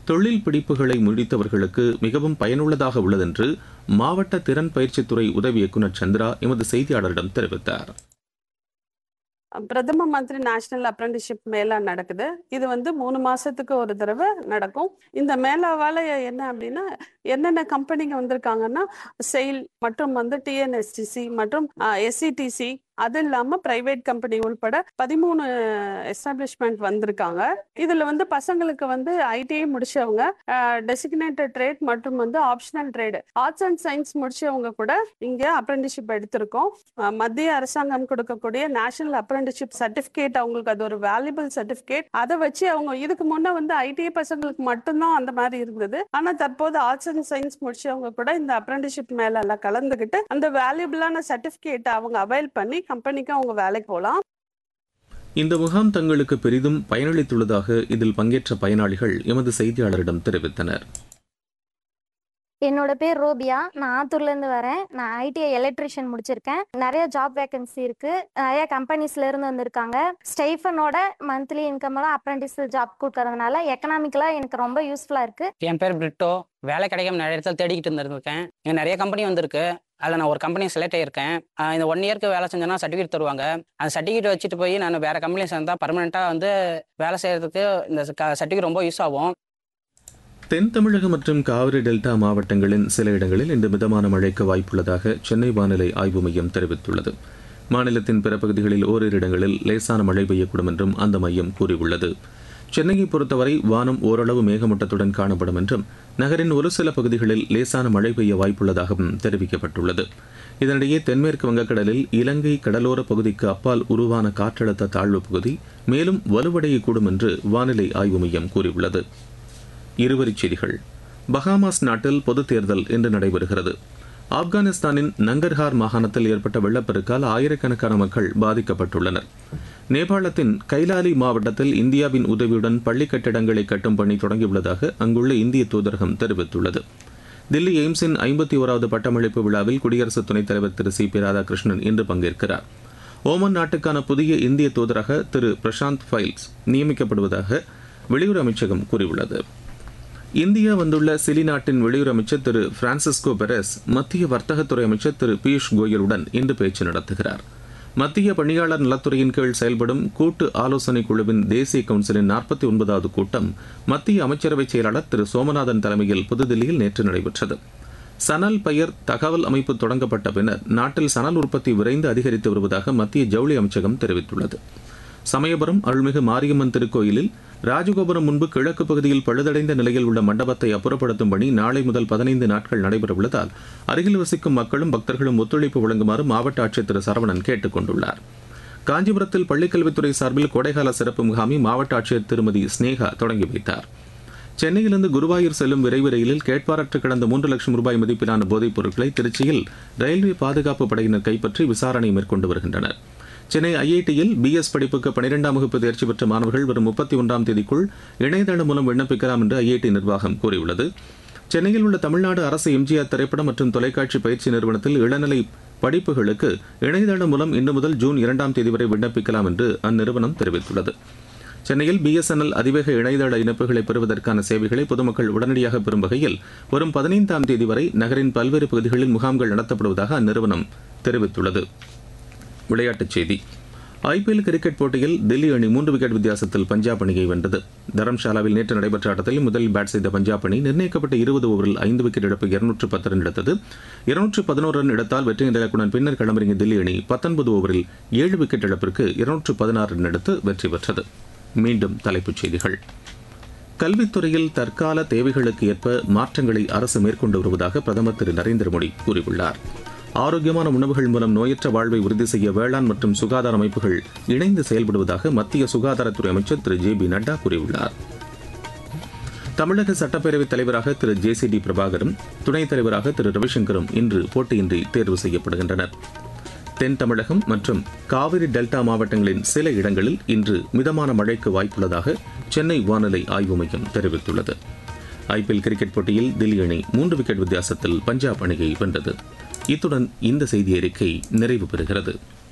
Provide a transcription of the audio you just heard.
தொழில் பிடிப்புகளை முடித்தவர்களுக்கு மிகவும் பயனுள்ளதாக உள்ளதென்று மாவட்ட திறன் பயிற்சித்துறை உதவி இயக்குநர் சந்திரா எமது செய்தியாளரிடம் தெரிவித்தார் பிரதம மந்திரி நேஷனல் அப்ரண்டிஷிப் மேளா நடக்குது இது வந்து மூணு மாசத்துக்கு ஒரு தடவை நடக்கும் இந்த மேளாவால என்ன அப்படின்னா என்னென்ன கம்பெனிங்க வந்திருக்காங்கன்னா செயில் மற்றும் வந்து டிஎன்எஸ்டிசி மற்றும் எஸ்சிடிசி அது இல்லாம பிரைவேட் கம்பெனி உள்பட பதிமூணு எஸ்டாப்ளிஷ்மெண்ட் வந்திருக்காங்க இதுல வந்து பசங்களுக்கு வந்து ஐடிஐ முடிச்சவங்க டெசிக்னேட்டட் ட்ரேட் மற்றும் வந்து optional trade arts and science முடிச்சவங்க கூட இங்க அப்ரண்டிஷிப் எடுத்திருக்கோம் அஹ் மத்திய அரசாங்கம் கொடுக்கக்கூடிய நேஷனல் அப்ரண்டிஷிப் சர்டிபிகேட் அவங்களுக்கு அது ஒரு வேல்யூபிள் சர்டிபிகேட் அதை வச்சு அவங்க இதுக்கு முன்ன வந்து ஐடிஐ பசங்களுக்கு மட்டும்தான் அந்த மாதிரி இருந்தது ஆனா தற்போது ஆர்ட்ஸ் அண்ட் சயின்ஸ் முடிச்சவங்க கூட இந்த அப்ரண்டிஷிப் மேல எல்லாம் கலந்துகிட்டு அந்த வேல்யூபிளான சர்டிபிகேட்டை அவங்க அவைல் பண்ணி கம்பெனிக்கு அவங்க வேலைக்கு போகலாம் இந்த முகாம் தங்களுக்கு பெரிதும் பயனளித்துள்ளதாக இதில் பங்கேற்ற பயனாளிகள் எமது செய்தியாளரிடம் தெரிவித்தனர் என்னோட பேர் ரோபியா நான் ஆத்தூர்லேருந்து வரேன் நான் ஐடிஐ எலக்ட்ரிஷியன் முடிச்சிருக்கேன் நிறைய ஜாப் வேகன்சி இருக்கு நிறைய கம்பெனிஸ்ல இருந்து வந்திருக்காங்க ஸ்டைஃபனோட மந்த்லி இன்கம் எல்லாம் அப்ரண்டிஸ் ஜாப் கொடுக்கறதுனால எக்கனாமிக்கலா எனக்கு ரொம்ப யூஸ்ஃபுல்லா இருக்கு என் பேர் பிரிட்டோ வேலை கிடைக்காம நிறைய இடத்துல தேடிக்கிட்டு இருந்திருக்கேன் இங்கே நிறைய கம்பெனி வந்திருக்கு அதில் நான் ஒரு கம்பெனி செலக்ட் ஆகியிருக்கேன் ஆஹ் இந்த ஒன் இயர்க்கு வேலை செஞ்சேன்னா சர்டிஃபிகேட் தருவாங்க அந்த சர்டிஃபிகேட் வச்சுட்டு போய் நான் வேற கம்பெனி சேர்ந்தா பர்மனெண்ட்டாக வந்து வேலை செய்யறதுக்கு இந்த சர்டிஃபிகேட் ரொம்ப யூஸ் ஆகும் தென் தமிழகம் மற்றும் காவிரி டெல்டா மாவட்டங்களின் சில இடங்களில் இன்று மிதமான மழைக்கு வாய்ப்புள்ளதாக சென்னை வானிலை ஆய்வு மையம் தெரிவித்துள்ளது மாநிலத்தின் பிற பகுதிகளில் ஓரிரு இடங்களில் லேசான மழை பெய்யக்கூடும் என்றும் அந்த மையம் கூறியுள்ளது சென்னையை பொறுத்தவரை வானம் ஓரளவு மேகமூட்டத்துடன் காணப்படும் என்றும் நகரின் ஒரு சில பகுதிகளில் லேசான மழை பெய்ய வாய்ப்புள்ளதாகவும் தெரிவிக்கப்பட்டுள்ளது இதனிடையே தென்மேற்கு வங்கக்கடலில் இலங்கை கடலோர பகுதிக்கு அப்பால் உருவான காற்றழுத்த தாழ்வு பகுதி மேலும் வலுவடையக்கூடும் என்று வானிலை ஆய்வு மையம் கூறியுள்ளது இருவரிச் செய்திகள் பஹாமாஸ் நாட்டில் பொதுத் தேர்தல் இன்று நடைபெறுகிறது ஆப்கானிஸ்தானின் நங்கர்ஹார் மாகாணத்தில் ஏற்பட்ட வெள்ளப்பெருக்கால் ஆயிரக்கணக்கான மக்கள் பாதிக்கப்பட்டுள்ளனர் நேபாளத்தின் கைலாலி மாவட்டத்தில் இந்தியாவின் உதவியுடன் பள்ளி கட்டிடங்களை கட்டும் பணி தொடங்கியுள்ளதாக அங்குள்ள இந்திய தூதரகம் தெரிவித்துள்ளது தில்லி எய்ம்ஸின் ஐம்பத்தி ஓராவது பட்டமளிப்பு விழாவில் குடியரசு துணைத் தலைவர் திரு சி பி ராதாகிருஷ்ணன் இன்று பங்கேற்கிறார் ஓமன் நாட்டுக்கான புதிய இந்திய தூதராக திரு பிரசாந்த் ஃபைல்ஸ் நியமிக்கப்படுவதாக வெளியுறவு அமைச்சகம் கூறியுள்ளது இந்தியா வந்துள்ள சிலி நாட்டின் வெளியுறவு அமைச்சர் திரு பிரான்சிஸ்கோ பெரஸ் மத்திய வர்த்தகத்துறை அமைச்சர் திரு பியூஷ் கோயலுடன் இன்று பேச்சு நடத்துகிறார் மத்திய பணியாளர் நலத்துறையின் கீழ் செயல்படும் கூட்டு ஆலோசனை குழுவின் தேசிய கவுன்சிலின் நாற்பத்தி ஒன்பதாவது கூட்டம் மத்திய அமைச்சரவை செயலாளர் திரு சோமநாதன் தலைமையில் புதுதில்லியில் நேற்று நடைபெற்றது சணல் பயிர் தகவல் அமைப்பு தொடங்கப்பட்ட பின்னர் நாட்டில் சணல் உற்பத்தி விரைந்து அதிகரித்து வருவதாக மத்திய ஜவுளி அமைச்சகம் தெரிவித்துள்ளது சமயபுரம் அருள்மிகு மாரியம்மன் திருக்கோயிலில் ராஜகோபுரம் முன்பு கிழக்கு பகுதியில் பழுதடைந்த நிலையில் உள்ள மண்டபத்தை அப்புறப்படுத்தும் பணி நாளை முதல் பதினைந்து நாட்கள் நடைபெறவுள்ளதால் அருகில் வசிக்கும் மக்களும் பக்தர்களும் ஒத்துழைப்பு வழங்குமாறு மாவட்ட ஆட்சியர் திரு சரவணன் கேட்டுக் கொண்டுள்ளார் காஞ்சிபுரத்தில் பள்ளிக்கல்வித்துறை சார்பில் கோடைகால சிறப்பு முகாமை மாவட்ட ஆட்சியர் திருமதி ஸ்னேகா தொடங்கி வைத்தார் சென்னையிலிருந்து குருவாயூர் செல்லும் விரைவு ரயிலில் கேட்பாரற்று கிடந்த மூன்று லட்சம் ரூபாய் மதிப்பிலான போதைப் பொருட்களை திருச்சியில் ரயில்வே பாதுகாப்பு படையினர் கைப்பற்றி விசாரணை மேற்கொண்டு வருகின்றனர் சென்னை ஐஐடியில் பிஎஸ் படிப்புக்கு பனிரெண்டாம் வகுப்பு தேர்ச்சி பெற்ற மாணவர்கள் வரும் முப்பத்தி ஒன்றாம் தேதிக்குள் இணையதளம் மூலம் விண்ணப்பிக்கலாம் என்று ஐஐடி நிர்வாகம் கூறியுள்ளது சென்னையில் உள்ள தமிழ்நாடு அரசு எம்ஜிஆர் திரைப்படம் மற்றும் தொலைக்காட்சி பயிற்சி நிறுவனத்தில் இளநிலை படிப்புகளுக்கு இணையதளம் மூலம் இன்று முதல் ஜூன் இரண்டாம் தேதி வரை விண்ணப்பிக்கலாம் என்று அந்நிறுவனம் தெரிவித்துள்ளது சென்னையில் பிஎஸ்என்எல் அதிவேக இணையதள இணைப்புகளை பெறுவதற்கான சேவைகளை பொதுமக்கள் உடனடியாக பெறும் வகையில் வரும் பதினைந்தாம் தேதி வரை நகரின் பல்வேறு பகுதிகளில் முகாம்கள் நடத்தப்படுவதாக அந்நிறுவனம் தெரிவித்துள்ளது விளையாட்டுச் செய்தி ஐபிஎல் கிரிக்கெட் போட்டியில் தில்லி அணி மூன்று விக்கெட் வித்தியாசத்தில் பஞ்சாப் அணியை வென்றது தரம்ஷாலாவில் நேற்று நடைபெற்ற ஆட்டத்தில் முதலில் பேட் செய்த பஞ்சாப் அணி நிர்ணயிக்கப்பட்ட இருபது ஓவரில் ஐந்து விக்கெட் இழப்பு இருநூற்று பத்து ரன் எடுத்தது இருநூற்று பதினோரு ரன் எடுத்தால் வெற்றி இலக்குடன் பின்னர் களமிறங்கிய தில்லி அணி பத்தொன்பது ஓவரில் ஏழு விக்கெட் இழப்பிற்கு இருநூற்று பதினாறு ரன் எடுத்து வெற்றி பெற்றது மீண்டும் தலைப்புச் செய்திகள் கல்வித்துறையில் தற்கால தேவைகளுக்கு ஏற்ப மாற்றங்களை அரசு மேற்கொண்டு வருவதாக பிரதமர் திரு நரேந்திர மோடி கூறியுள்ளார் ஆரோக்கியமான உணவுகள் மூலம் நோயற்ற வாழ்வை உறுதி செய்ய வேளாண் மற்றும் சுகாதார அமைப்புகள் இணைந்து செயல்படுவதாக மத்திய சுகாதாரத்துறை அமைச்சர் திரு ஜே பி நட்டா கூறியுள்ளார் தமிழக சட்டப்பேரவைத் தலைவராக திரு ஜே சி டி பிரபாகரும் துணைத் தலைவராக திரு ரவிசங்கரும் இன்று போட்டியின்றி தேர்வு செய்யப்படுகின்றனர் தென் தமிழகம் மற்றும் காவிரி டெல்டா மாவட்டங்களின் சில இடங்களில் இன்று மிதமான மழைக்கு வாய்ப்புள்ளதாக சென்னை வானிலை ஆய்வு மையம் தெரிவித்துள்ளது ஐபிஎல் கிரிக்கெட் போட்டியில் தில்லி அணி மூன்று விக்கெட் வித்தியாசத்தில் பஞ்சாப் அணியை வென்றது இத்துடன் இந்த செய்தி அறிக்கை நிறைவு பெறுகிறது